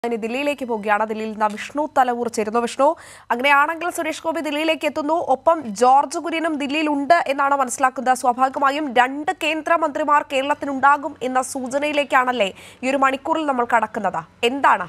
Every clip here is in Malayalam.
ഇനി ദില്ലിയിലേക്ക് പോവുകയാണ് ദില്ലിയിൽ നിന്ന് വിഷ്ണു തലവൂർ ചേരുന്നു വിഷ്ണു അങ്ങനെയാണെങ്കിൽ സുരേഷ് ഗോപി ദില്ലിയിലേക്ക് എത്തുന്നു ഒപ്പം ജോർജ് കുര്യനും ദില്ലിയിൽ ഉണ്ട് എന്നാണ് മനസ്സിലാക്കുന്നത് സ്വാഭാവികമായും രണ്ട് കേന്ദ്രമന്ത്രിമാർ കേരളത്തിനുണ്ടാകും എന്ന സൂചനയിലേക്കാണല്ലേ ഈ ഒരു മണിക്കൂറിൽ നമ്മൾ കടക്കുന്നത് എന്താണ്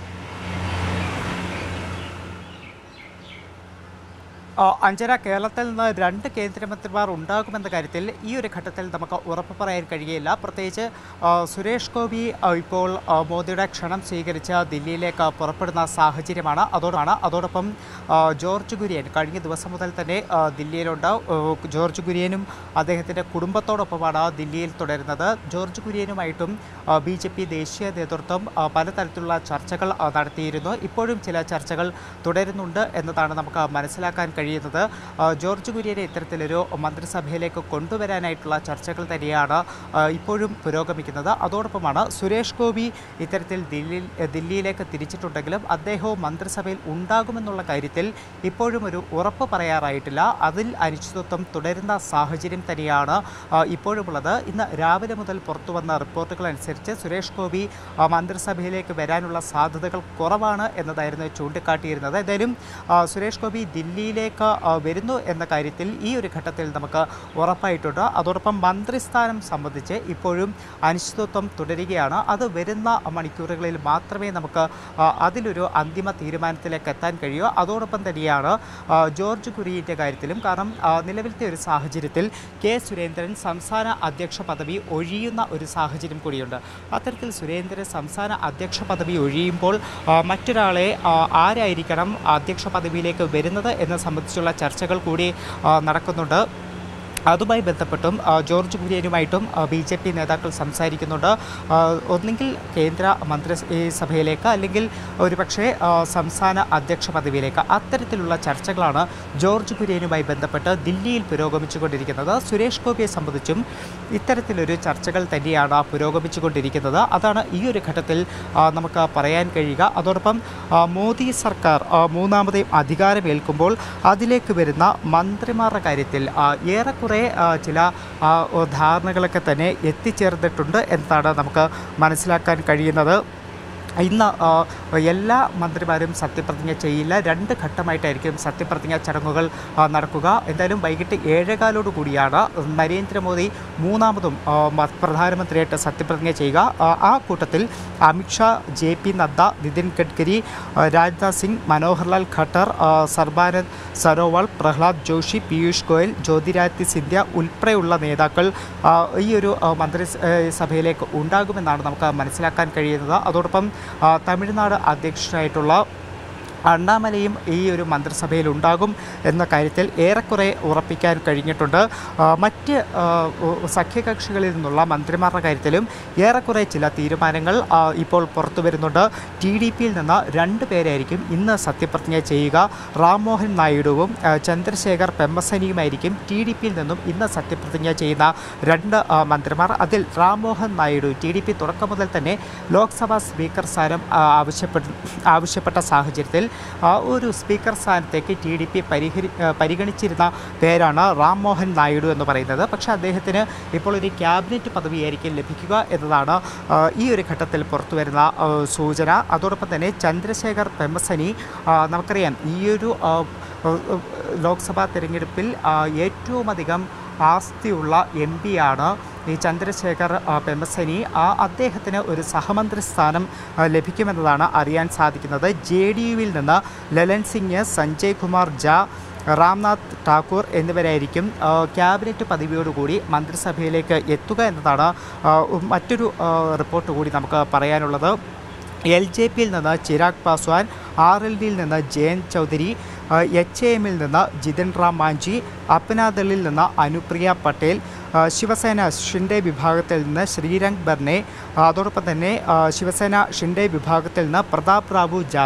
ആ, അഞ്ജന കേരളത്തിൽ നിന്ന് രണ്ട് കേന്ദ്രമന്ത്രിമാർ ഉണ്ടാകുമെന്ന കാര്യത്തിൽ ഈ ഒരു ഘട്ടത്തിൽ നമുക്ക് ഉറപ്പ് പറയാൻ കഴിയില്ല പ്രത്യേകിച്ച് ആ, സുരേഷ് ഗോപി ആ, ഇപ്പോൾ ആ, മോദിയുടെ ക്ഷണം സ്വീകരിച്ച് ദില്ലിയിലേക്ക് പുറപ്പെടുന്ന സാഹചര്യമാണ് അതോടാണ് അതോടൊപ്പം ആ, ജോർജ് കുര്യൻ കഴിഞ്ഞ ദിവസം മുതൽ തന്നെ ആ, ദില്ലിയിലുണ്ട് ആ, ജോർജ് കുര്യനും അദ്ദേഹത്തിൻ്റെ കുടുംബത്തോടൊപ്പമാണ് ദില്ലിയിൽ തുടരുന്നത് ജോർജ് കുര്യനുമായിട്ടും ബി ജെ പി ദേശീയ നേതൃത്വം ആ, പലതരത്തിലുള്ള ചർച്ചകൾ ആ, നടത്തിയിരുന്നു ഇപ്പോഴും ചില ചർച്ചകൾ തുടരുന്നുണ്ട് എന്നതാണ് നമുക്ക് മനസ്സിലാക്കാൻ കഴിയുന്നത് ആ, ജോർജ് കുര്യനെ ഇത്തരത്തിലൊരു മന്ത്രിസഭയിലേക്ക് കൊണ്ടുവരാനായിട്ടുള്ള ചർച്ചകൾ തന്നെയാണ് ആ, ഇപ്പോഴും പുരോഗമിക്കുന്നത് അതോടൊപ്പമാണ് സുരേഷ് ഗോപി ഇത്തരത്തിൽ ദില്ലിയിൽ ദില്ലിയിലേക്ക് തിരിച്ചിട്ടുണ്ടെങ്കിലും അദ്ദേഹവും മന്ത്രിസഭയിൽ ഉണ്ടാകുമെന്നുള്ള കാര്യത്തിൽ ഇപ്പോഴും ഒരു ഉറപ്പ് പറയാറായിട്ടില്ല അതിൽ അനിശ്ചിതത്വം തുടരുന്ന സാഹചര്യം തന്നെയാണ് ആ, ഇപ്പോഴുമുള്ളത് ഇന്ന് രാവിലെ മുതൽ പുറത്തു വന്ന റിപ്പോർട്ടുകൾ അനുസരിച്ച് സുരേഷ് ഗോപി ആ, മന്ത്രിസഭയിലേക്ക് വരാനുള്ള സാധ്യതകൾ കുറവാണ് എന്നതായിരുന്നു ചൂണ്ടിക്കാട്ടിയിരുന്നത് എന്തായാലും ആ, സുരേഷ് ഗോപി ദില്ലിയിലേക്ക് ആ, വരുന്നു എന്ന കാര്യത്തിൽ ഈ ഒരു ഘട്ടത്തിൽ നമുക്ക് ഉറപ്പായിട്ടുണ്ട് അതോടൊപ്പം മന്ത്രിസ്ഥാനം സംബന്ധിച്ച് ഇപ്പോഴും അനിശ്ചിതത്വം തുടരുകയാണ് അത് വരുന്ന മണിക്കൂറുകളിൽ മാത്രമേ നമുക്ക് ആ, അതിലൊരു അന്തിമ തീരുമാനത്തിലേക്ക് എത്താൻ കഴിയൂ അതോടൊപ്പം തന്നെയാണ് ആ, ജോർജ് കുര്യൻ്റെ കാര്യത്തിലും കാരണം ആ, നിലവിലത്തെ ഒരു സാഹചര്യത്തിൽ കെ സുരേന്ദ്രൻ സംസ്ഥാന അധ്യക്ഷ പദവി ഒഴിയുന്ന ഒരു സാഹചര്യം കൂടിയുണ്ട് അത്തരത്തിൽ സുരേന്ദ്രൻ സംസ്ഥാന അധ്യക്ഷ പദവി ഒഴിയുമ്പോൾ ആ, മറ്റൊരാളെ ആ, ആരായിരിക്കണം അധ്യക്ഷ പദവിയിലേക്ക് വരുന്നത് എന്ന സംബന്ധിച്ചുള്ള ചർച്ചകൾ കൂടി ആ, നടക്കുന്നുണ്ട് അതുമായി ബന്ധപ്പെട്ടും ആ, ജോർജ് കുര്യനുമായിട്ടും ബി ജെ പി നേതാക്കൾ സംസാരിക്കുന്നുണ്ട് ആ, ഒന്നുകിൽ കേന്ദ്ര മന്ത്രിസഭയിലേക്ക് അല്ലെങ്കിൽ ഒരുപക്ഷെ ആ, സംസ്ഥാന അധ്യക്ഷ പദവിയിലേക്ക് അത്തരത്തിലുള്ള ചർച്ചകളാണ് ജോർജ് കുര്യനുമായി ബന്ധപ്പെട്ട് ദില്ലിയിൽ പുരോഗമിച്ചുകൊണ്ടിരിക്കുന്നത് സുരേഷ് ഗോപിയെ സംബന്ധിച്ചും ഇത്തരത്തിലൊരു ചർച്ചകൾ തന്നെയാണ് പുരോഗമിച്ചുകൊണ്ടിരിക്കുന്നത് അതാണ് ഈ ഒരു ഘട്ടത്തിൽ ആ, നമുക്ക് പറയാൻ കഴിയുക അതോടൊപ്പം ആ, മോദി സർക്കാർ ആ, മൂന്നാമതേയും അധികാരമേൽക്കുമ്പോൾ അതിലേക്ക് വരുന്ന മന്ത്രിമാരുടെ കാര്യത്തിൽ ആ, ഏറെക്കുറെ ആ, ചില ആ, ഓ, ധാരണകളൊക്കെ തന്നെ എത്തിച്ചേർന്നിട്ടുണ്ട് എന്നതാണ് നമുക്ക് മനസ്സിലാക്കാൻ കഴിയുന്നത് ഇന്ന് ആ, എല്ലാ മന്ത്രിമാരും സത്യപ്രതിജ്ഞ ചെയ്യില്ല രണ്ട് ഘട്ടമായിട്ടായിരിക്കും സത്യപ്രതിജ്ഞ ചടങ്ങുകൾ ആ, നടക്കുക എന്തായാലും വൈകിട്ട് ഏഴേകാലോട് കൂടിയാണ് നരേന്ദ്രമോദി മൂന്നാമതും ആ, മ- പ്രധാനമന്ത്രിയായിട്ട് സത്യപ്രതിജ്ഞ ചെയ്യുക ആ, ആ കൂട്ടത്തിൽ അമിത്ഷാ ജെ പി നദ്ദ നിതിൻ ഗഡ്കരി ആ, രാജ്നാഥ് സിംഗ് മനോഹർലാൽ ഖട്ടർ ആ, സർബാനന്ദ് സനോവാൾ പ്രഹ്ലാദ് ജോഷി പീയൂഷ് ഗോയൽ ജ്യോതിരാദിത്യ സിന്ധ്യ ഉൾപ്പെടെയുള്ള നേതാക്കൾ ആ, ഈ ഒരു ആ, മന്ത്രി ഏ, സഭയിലേക്ക് ഉണ്ടാകുമെന്നാണ് നമുക്ക് മനസ്സിലാക്കാൻ കഴിയുന്നത് അതോടൊപ്പം ആ, തമിഴ്നാട് അധ്യക്ഷനായിട്ടുള്ള അണ്ണാമലയും ഈ ഒരു മന്ത്രിസഭയിൽ ഉണ്ടാകും എന്ന കാര്യത്തിൽ ഏറെക്കുറെ ഉറപ്പിക്കാൻ കഴിഞ്ഞിട്ടുണ്ട് ആ, മറ്റ് ആ, ഉ- സഖ്യകക്ഷികളിൽ നിന്നുള്ള മന്ത്രിമാരുടെ കാര്യത്തിലും ഏറെക്കുറെ ചില തീരുമാനങ്ങൾ ആ, ഇപ്പോൾ പുറത്തു വരുന്നുണ്ട് ടി ഡി പിയിൽ നിന്ന് രണ്ട് പേരായിരിക്കും ഇന്ന് സത്യപ്രതിജ്ഞ ചെയ്യുക റാംമോഹൻ നായിഡുവും ആ, ചന്ദ്രശേഖർ പെമ്മസനിയുമായിരിക്കും ടി ഡി പിയിൽ നിന്നും ഇന്ന് സത്യപ്രതിജ്ഞ ചെയ്യുന്ന രണ്ട് ആ, മന്ത്രിമാർ അതിൽ Rammohan Naidu T D P തുടക്കം മുതൽ തന്നെ ലോക്സഭാ സ്പീക്കർ സ്ഥാനം ആ, ആവശ്യപ്പെട്ട ആവശ്യപ്പെട്ട സാഹചര്യത്തിൽ ആ ഒരു സ്പീക്കർ സ്ഥാനത്തേക്ക് ടി ഡി പി പരിഹരി ആ, പരിഗണിച്ചിരുന്ന പേരാണ് റാം മോഹൻ നായിഡു എന്ന് പറയുന്നത് പക്ഷേ അദ്ദേഹത്തിന് ഇപ്പോൾ ഒരു ക്യാബിനറ്റ് പദവിയായിരിക്കും ലഭിക്കുക എന്നതാണ് ആ, ഈ ഒരു ഘട്ടത്തിൽ പുറത്തു വരുന്ന ആ, സൂചന അതോടൊപ്പം തന്നെ ചന്ദ്രശേഖർ പെമ്മസനി ആ, നമുക്കറിയാം ഈ ഒരു ആ, ആ, ലോക്സഭാ തിരഞ്ഞെടുപ്പിൽ ആ, ഏറ്റവും അധികം ആസ്തിയുള്ള എം പിയാണ് ഈ ചന്ദ്രശേഖർ ആ, പെമ്മസനി ആ അദ്ദേഹത്തിന് ഒരു സഹമന്ത്രി സ്ഥാനം ആ, ലഭിക്കുമെന്നതാണ് അറിയാൻ സാധിക്കുന്നത് ജെ ഡി യുവിൽ നിന്ന് ലലൻ സിംഗ് സഞ്ജയ് കുമാർ ജ രാംനാഥ് ഠാക്കൂർ എന്നിവരായിരിക്കും ആ, ക്യാബിനറ്റ് പദവിയോടുകൂടി മന്ത്രിസഭയിലേക്ക് എത്തുക എന്നതാണ് ആ, മറ്റൊരു ആ, റിപ്പോർട്ട് കൂടി നമുക്ക് പറയാനുള്ളത് എൽ ജെ പിയിൽ നിന്ന് ചിരാഗ് പാസ്വാൻ ആർ എൽ ഡിയിൽ നിന്ന് ജയന്ത് ചൗധരി എച്ച് എ എമ്മിൽ നിന്ന് ജിതിൻ റാം മാഞ്ചി അപ്നാദളിൽ നിന്ന് അനുപ്രിയ പട്ടേൽ ആ, ശിവസേന ഷിൻഡെ വിഭാഗത്തിൽ നിന്ന് ശ്രീരംഗ് ബർനെ ആ, അതോടൊപ്പം തന്നെ ആ, ശിവസേന ഷിൻഡെ വിഭാഗത്തിൽ നിന്ന് പ്രതാപ് റാവു ജാദവ്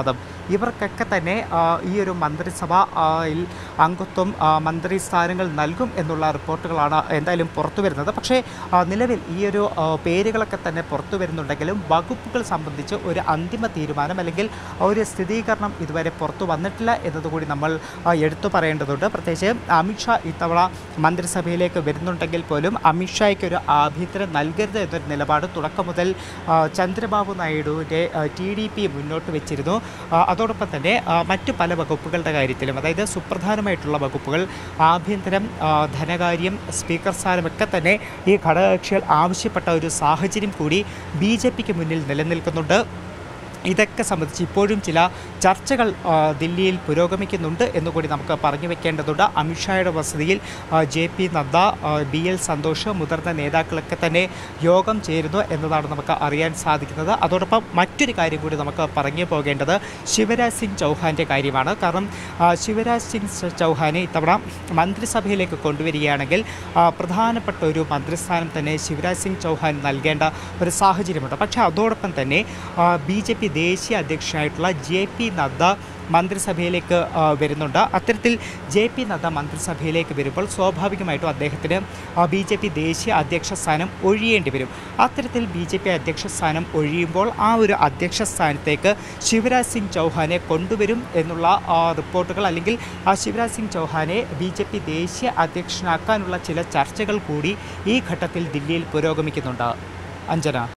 ഇവർക്കൊക്കെ തന്നെ ആ, ഈ ഒരു മന്ത്രിസഭ ആ, യിൽ അംഗത്വം ആ, മന്ത്രി സ്ഥാനങ്ങൾ നൽകും എന്നുള്ള റിപ്പോർട്ടുകളാണ് എന്തായാലും പുറത്തു വരുന്നത് പക്ഷേ ആ, നിലവിൽ ഈ ഒരു ആ, പേരുകളൊക്കെ തന്നെ പുറത്തു വരുന്നുണ്ടെങ്കിലും വകുപ്പുകൾ സംബന്ധിച്ച് ഒരു അന്തിമ തീരുമാനം അല്ലെങ്കിൽ ഒരു സ്ഥിരീകരണം ഇതുവരെ പുറത്തു വന്നിട്ടില്ല എന്നതുകൂടി നമ്മൾ ആ, എടുത്തു പറയേണ്ടതുണ്ട് പ്രത്യേകിച്ച് അമിത്ഷാ ഇത്തവണ മന്ത്രിസഭയിലേക്ക് വരുന്നുണ്ടെങ്കിൽ പോലും അമിത്ഷായ്ക്ക് ഒരു ആഭ്യന്തരം നൽകരുത് എന്നൊരു നിലപാട് തുടക്കം മുതൽ ആ, ചന്ദ്രബാബു നായിഡുവിൻ്റെ ടി ഡി പി മുന്നോട്ട് വെച്ചിരുന്നു ആ, അതോടൊപ്പം തന്നെ ആ, മറ്റു പല വകുപ്പുകളുടെ കാര്യത്തിലും അതായത് സുപ്രധാനമായിട്ടുള്ള വകുപ്പുകൾ ആഭ്യന്തരം ആ, ധനകാര്യം സ്പീക്കർ സ്ഥാനമൊക്കെ തന്നെ ഈ ഘടകകക്ഷികൾ ആവശ്യപ്പെട്ട ഒരു സാഹചര്യം കൂടി ബി ജെ പിക്ക് മുന്നിൽ നിലനിൽക്കുന്നുണ്ട് ഇതൊക്കെ സംബന്ധിച്ച് ഇപ്പോഴും ചില ചർച്ചകൾ ആ, ദില്ലിയിൽ പുരോഗമിക്കുന്നുണ്ട് എന്നുകൂടി നമുക്ക് പറഞ്ഞു വെക്കേണ്ടതുണ്ട് അമിത്ഷായുടെ വസതിയിൽ ആ, ജെ പി നദ്ദ ആ, ബി എൽ സന്തോഷ് മുതിർന്ന നേതാക്കളൊക്കെ തന്നെ യോഗം ചേരുന്നു എന്നതാണ് നമുക്ക് അറിയാൻ സാധിക്കുന്നത് അതോടൊപ്പം മറ്റൊരു കാര്യം കൂടി നമുക്ക് പറഞ്ഞു പോകേണ്ടത് ശിവരാജ് സിംഗ് ചൗഹാൻ്റെ കാര്യമാണ് കാരണം ആ, ശിവരാജ് സിംഗ് ചൗഹാനെ ഇത്തവണ മന്ത്രിസഭയിലേക്ക് കൊണ്ടുവരികയാണെങ്കിൽ ആ, പ്രധാനപ്പെട്ട ഒരു മന്ത്രിസ്ഥാനം തന്നെ ശിവരാജ് സിംഗ് ചൗഹാൻ നൽകേണ്ട ഒരു സാഹചര്യമുണ്ട് പക്ഷേ അതോടൊപ്പം തന്നെ ബി ജെ പി ദേശീയ അധ്യക്ഷനായിട്ടുള്ള ജെ പി നദ്ദ മന്ത്രിസഭയിലേക്ക് ആ, വരുന്നുണ്ട് അത്തരത്തിൽ ജെ പി നദ്ദ മന്ത്രിസഭയിലേക്ക് വരുമ്പോൾ സ്വാഭാവികമായിട്ടും അദ്ദേഹത്തിന് ബി ജെ പി ദേശീയ അധ്യക്ഷ സ്ഥാനം ഒഴിയേണ്ടി വരും അത്തരത്തിൽ ബി ജെ പി അധ്യക്ഷ സ്ഥാനം ഒഴിയുമ്പോൾ ആ ഒരു അധ്യക്ഷ സ്ഥാനത്തേക്ക് ശിവരാജ് സിംഗ് ചൗഹാനെ കൊണ്ടുവരും എന്നുള്ള ആ, റിപ്പോർട്ടുകൾ അല്ലെങ്കിൽ ആ ശിവരാജ് സിംഗ് ചൗഹാനെ ബി ജെ പി ദേശീയ അധ്യക്ഷനാക്കാനുള്ള ചില ചർച്ചകൾ കൂടി ഈ ഘട്ടത്തിൽ ദില്ലിയിൽ പുരോഗമിക്കുന്നുണ്ട് അഞ്ജന